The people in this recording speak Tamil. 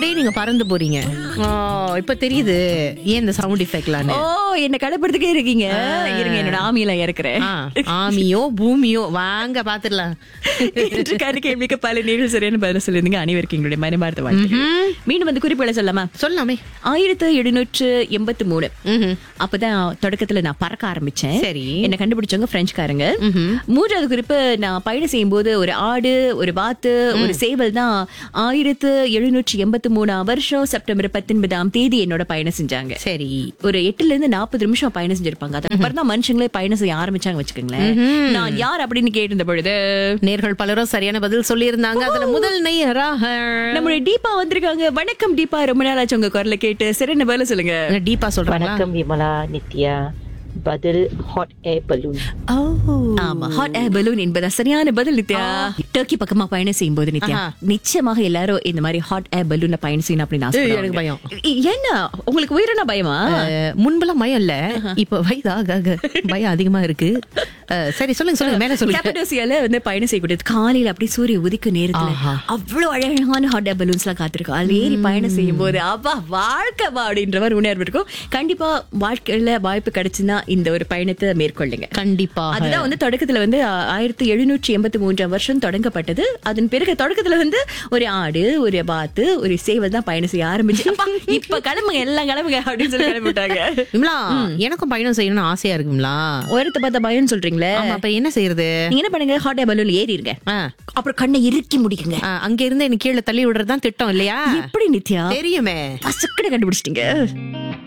அப்படியே நீங்க பறந்து போறீங்க ஓ இப்ப தெரியுது ஏன் இந்த சவுண்ட் எஃபெக்ட்லான்னு ஓ என்ன கலப்படுத்துக்கே இருக்கீங்க இருங்க என்னோட ஆமியில இறக்குறேன் ஆ, ஆமியோ பூமியோ வாங்க பாத்துடலாம் இன்று கரு கேள்விக்கு பல நேர்கள் சரியான பதில் சொல்லியிருந்தீங்க அனைவருக்கும் எங்களுடைய மனமார்ந்த வாழ்த்துக்கள் மீண்டும் வந்து குறிப்புகளை சொல்லலாமா சொல்லாமே ஆயிரத்து எழுநூற்று எண்பத்தி மூணு ம்ஹும். அப்பதான் தொடக்கத்துல நான் பறக்க ஆரம்பிச்சேன் சரி. என்ன கண்டுபிடிச்சவங்க பிரெஞ்சுக்காரங்க மூன்றாவது குறிப்பு நான் பயணம் செய்யும்போது ஒரு ஆடு ஒரு வாத்து ஒரு சேவல் தான் ஆயிரத்து எழுநூற்றி எண்பத்தி மூணாம் வருஷம் செப்டம்பர் பத்தொன்பதாம் தேதி என்னோட பயணம் செஞ்சாங்க சரி ஒரு எட்டுல இருந்து நாற்பது நிமிஷம் பயணம் செஞ்சிருப்பாங்க அதுக்கப்புறம் தான் மனுஷங்களே பயணம் செய்ய ஆரம்பிச்சாங்க வச்சுக்கோங்களேன் நான் யார் அப்படின்னு கேட்டிருந்த பொழுது நேர்கள் பலரும் சரியான பதில் சொல்லியிருந்தாங்க அதுல முதல் நெய்யராக நம்மளுடைய டீபா வந்திருக்காங்க வணக்கம் டீபா ரொம்ப நாள் ஆச்சு உங்க குரலை கேட்டு சரி என்ன பதில சொல்லுங்க டீப்பா சொல்றாங்களா வணக்கம் விமலா நித்யா பதில் ஹாட் ஏர் பலூன் ஆமா ஹாட் ஏர் பலூன் என்பதா சரியான பதில் நித்யா டர்க்கி பக்கமா பயணம் செய்யும் போது நித்யா ஆஹா. நிச்சயமாக எல்லாரும் இந்த மாதிரி ஹாட் ஏர் பலூன்ல பயணம் செய்யணும் அப்படின்னு ஏய், ஆசைப்படுவாங்க. எனக்கு பயம். இ- என்ன உங்களுக்கு உயிரின பயமா அஹ், முன்பெல்லாம் பயம் இல்ல இப்ப வயதாக ஆக பயம் அதிகமா இருக்கு அஹ், சரி சொல்லுங்க சொல்லுங்க மேல சொல்லுங்க கேப்படோசியால வந்து பயணம் செய்யக்கூடியது காலையில அப்படியே சூரிய உதிக்க நேரத்துல ஆஹா. அவ்வளவு அழகான ஹாட் ஏர் பலூன்ஸ் எல்லாம் காத்திருக்கும் அதுல ஏறி பயணம் செய்யும் போது அப்பா வாழ்க்கை வா அப்படின்ற மாதிரி உணர்வு இருக்கும் கண்டிப்பா வாழ்க்கையில வாய்ப்பு கிடைச்சுன்னா இந்த ஒரு பயணத்தை மேற்கொள்ளுங்க கண்டிப்பா அதுதான் வந்து தொடக்கத்துல வந்து ஆ- ஆயிரத்தி எழுநூற்றி எண்பத்தி மூன்றாம் வருஷம் தொடங்கப்பட்டது அதன் பிறகு தொடக்கத்துல வந்து ஒரு ஆடு ஒரு பாத்து ஒரு சேவல் தான் பயணம் செய்ய ஆரம்பிச்சு அப்பா, இப்ப கிளம்புங்க எல்லாம் கிளம்புங்க அப்படின்னு சொல்லி கிளம்பிட்டாங்க விமலா எனக்கும் பயணம் செய்யணும்னு ஆசையா இருக்கு விமலா உயரத்தை பார்த்த பயம் சொல்றீங்களே ஆமா அப்ப என்ன செய்யறது நீங்க என்ன பண்ணுங்க ஹாட் ஏர் பலூன்ல ஏறிடுங்க ஆ, அப்புறம் கண்ணை இறுக்கி முடிக்குங்க ஆ, அங்க இருந்து எனக்கு கீழே தள்ளி விடுறதுதான் திட்டம் இல்லையா எப்படி நித்யா தெரியுமே பசக்கடை கண்டுபிடிச்சிட்டீங்க